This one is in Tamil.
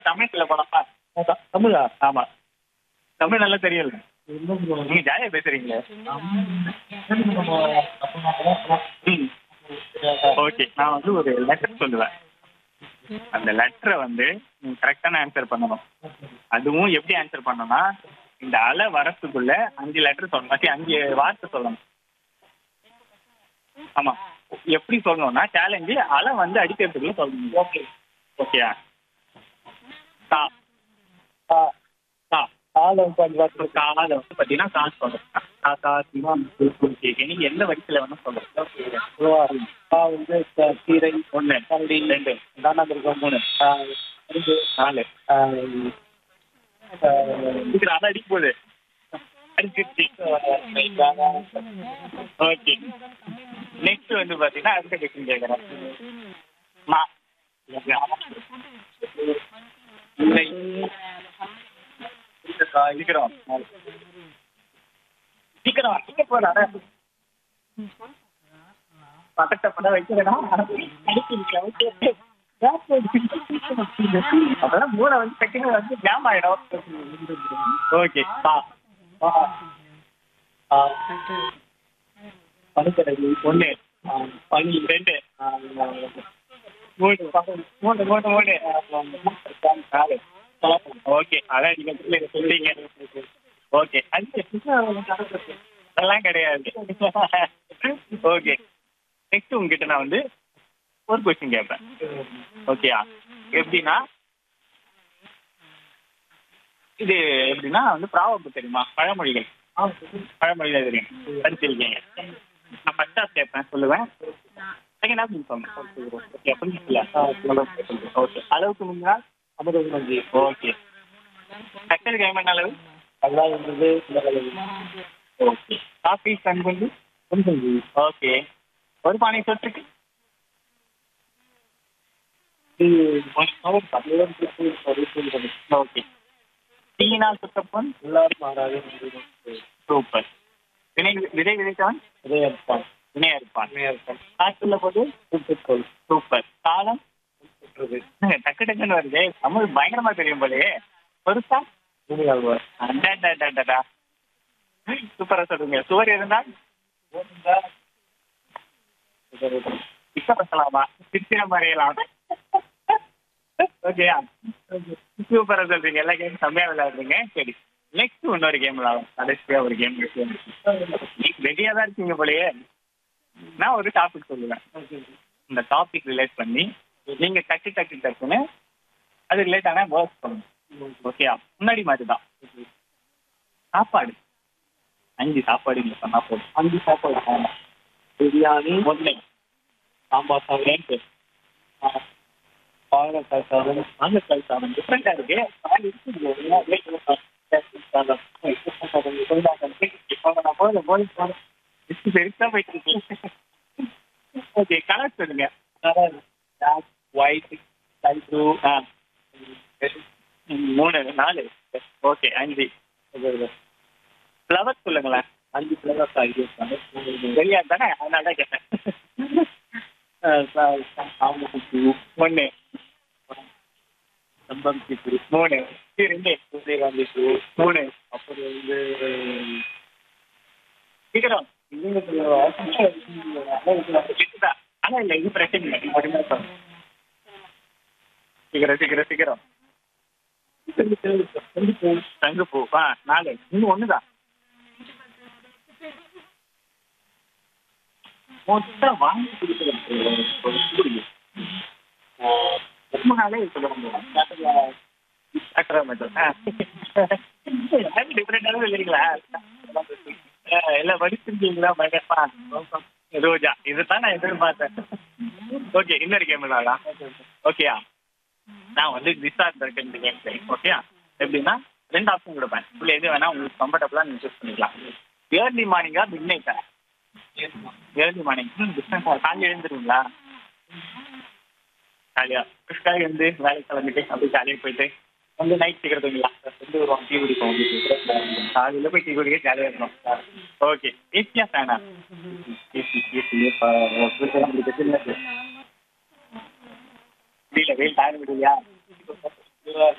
தமிழ் சொல்ல போனப்பா தமிழா ஆமா தமிழ் நல்லா தெரியல நீங்க ஜாலியா பேசுறீங்களே ம் ஓகே நான் வந்து ஒரு லெட்டர் சொல்லுவேன் அந்த லெட்டரை வந்து நீங்க கரெக்டான ஆன்சர் பண்ணணும் அதுவும் எப்படி ஆன்சர் பண்ணணும்னா இந்த அலை வரத்துக்குள்ள அஞ்சு லெட்டர் சொல்லணும் சரி, அஞ்சு வார்த்தை சொல்லணும் ஆமா எப்படி சொல்லணும்னா சேலஞ்சு அலை வந்து அடிக்கிறதுக்குள்ள சொல்லணும் ஓகே ஓகேயா தா தா காலம் பண்பாட்டு காலை வந்து பாத்தீங்கன்னா காசு சொல்லணும் காக்கா சிவா கேட்க நீங்க எந்த வரிசையில வேணும் சொல்லுங்க கா வந்து க- கீரை ஒண்ணு கரடி ரெண்டு தானாந்திருக்கம் மூணு ஆ, அரிசி, நாலு ஆ, ஆ, இதுல அலை அடிக்க போகுது அடிச்சிருச்சு ஓகே நெக்ஸ்ட் வந்து பாத்தீங்கன்னா அடுத்த கொஸ்டின் கேக்குறேன் மா இல்லை சீக்கிரம் சீக்கிரம் அடிக்க போறாரு பக்கத்தை பட வைக்கிறேன்னா அப்பதான் மூளை வந்து செகண்ட் வந்து ஜாம் ஆயிடும் ஓகே பா ஆ, பனிக்கடலி ஒண்ணு ஆ, பனி ரெண்டு மூணு மூணு மூணு மூணு நாலு ஓகே அதான் நீங்க பிள்ளைங்க சொல்றீங்க ஓகே அஞ்சு அதெல்லாம் கிடையாது ஓகே நெக்ஸ்ட் உங்ககிட்ட நான் வந்து ஒரு கொஸ்டின் கேட்பேன் ஓகேயா எப்படின்னா இது எப்படின்னா வந்து ப்ராவப்பு தெரியுமா பழமொழிகள் பழமொழிகள் தெரியும் படிச்சிருக்கீங்க நான் ஃபர்ஸ்ட் ஹாஃப் கேட்பேன் சொல்லுவேன் செகண்ட் ஹாஃப் நீங்க சொல்லுங்க ஓகே புரிஞ்சுக்கல ஓகே அளவுக்கு முன்னால் அமிர்தம் நன்றி ஓகே சக்கரை கைமண் அளவு அதெல்லாம் இருந்தது இந்த கலவி. ஓகே காஃபி கண்கொண்டு கொஞ்சம் ஓகே ஒரு பானை சொட்டுக்கு இது ஒரு அவர் தமிழர் குறித்து ஒரு சொல்றது. ஓகே தீயினால் சுத்தப்பொன் எல்லாரும் மாறாது சூப்பர் வினை விதை விதைத்தவன் இதயப்பான் வினையா இருப்பான் இணையர்ப்பான் காற்றுள்ள போது கூட்டுக்கோள் சூப்பர் காலம் சுற்றுது டக்கு டக்குன்னு வருது தமிழ் பயங்கரமா தெரியும் போலயே பொருத்தா துணியாழ்வார் அடடடடடா. சூப்பரா சொல்றீங்க சுவர் இருந்தால் இஷ்டப்படலாமா சித்திரம் வரையலாம் ஓகேயா சூப்பரா சொல்றீங்க எல்லா கேம் செம்மையா விளையாடுறீங்க சரி நெக்ஸ்ட் இன்னொரு கேம் விளையாடும் கடைசியா ஒரு கேம் ரெடியா தான் இருக்கீங்க போலயே நான் ஒரு டாபிக் சொல்லுவேன் இந்த டாபிக் ரிலேட் பண்ணி நீங்க டக்கு டக்கு டக்குன்னு அது ரிலேட்டான ஒர்க் பண்ணணும் ஓகேயா முன்னாடி மாதிரி தான் சாப்பாடு அஞ்சு சாப்பாடு நீங்க சொன்னா போதும் அஞ்சு சாப்பாடு ஆமா. பிரியாணி ஒன்று சாம்பார் சாதம் ரெண்டு பாகக்காய் சாதம் ஆங்கக்காய் சாதம் டிஃப்ரெண்டா இருக்கு பால் இருக்குது இல்லையா? வேக சாதம், சாதம். சாதம், கொய்யா சாதம். போங்க, நான் போதும், போதும், போதும். லிஸ்ட் பெருசா போயிட்டு இருக்கு ஓகே கலர் சொல்லுங்க colour black white sky blue ஆ மூணு நாலு ஓகே அஞ்சு ஃப்ளவர் சொல்லுங்களேன் அஞ்சு ஃப்ளவர்ஸ் ஆகி தெரியாது தானே அதனால தான் கேட்டேன் சாமந்தி பூ ஒன்று செம்பருத்தி பூ மூணு சரி, ரெண்டு சூரியகாந்தி பூ மூணு அப்புறம் வந்து சீக்கிரம் இவங்க இதுதான். ஆனா இல்ல இது பிரச்சனை இல்லை நீங்க மட்டுமே சொல்லுங்க. சீக்கிரம் சீக்கிரம் சீக்கிரம் தங்குப்பூ ஆ நாலு இன்னும் ஒண்ணுதான் மொத்தம் வாங்கி கொடுக்குறது ரொம்ப நாளே சொல்லுவாங்க டிஃப்ரெண்டான இல்லைங்களா ஆ, எல்லாம் படிச்சிருக்கீங்களா பயங்கரமா ரோஜா இதுதான் நான் எதிர்பார்த்தேன் ஓகே இன்னொரு கேம் விளாடலாம் ஓகேயா நான் வந்து டிஸ்டார்ட் ரெண்டு கேம் பிளே ஓகேயா எப்படின்னா ரெண்டு ஆப்ஷன் கொடுப்பேன் உள்ள எது வேணா உங்களுக்கு கம்ஃபர்டபுளா நீங்க சூஸ் பண்ணிக்கலாம் ஏர்லி மார்னிங்கா மிட் நைட்டா ஏர்லி மார்னிங் டிஸ்டன்ஸா காலையில் எழுந்துருவீங்களா ஜாலியா ஃபிஷ்காக இருந்து வேலைக்கு கிளம்பிட்டு அப்படியே ஜாலியாக போயிட்டு வந்து நைட் சீக்கிரம் தூங்கலாம் ரெண்டு வருவோம் டீ குடிப்போம் காலையில் போய் டீ குடிக்க ஜாலியாக இருக்கும் ஓகே ஏசியா ஃபேனா ஏசி ஏசி புரியல வெயில் டைம் விடுவியா இருபது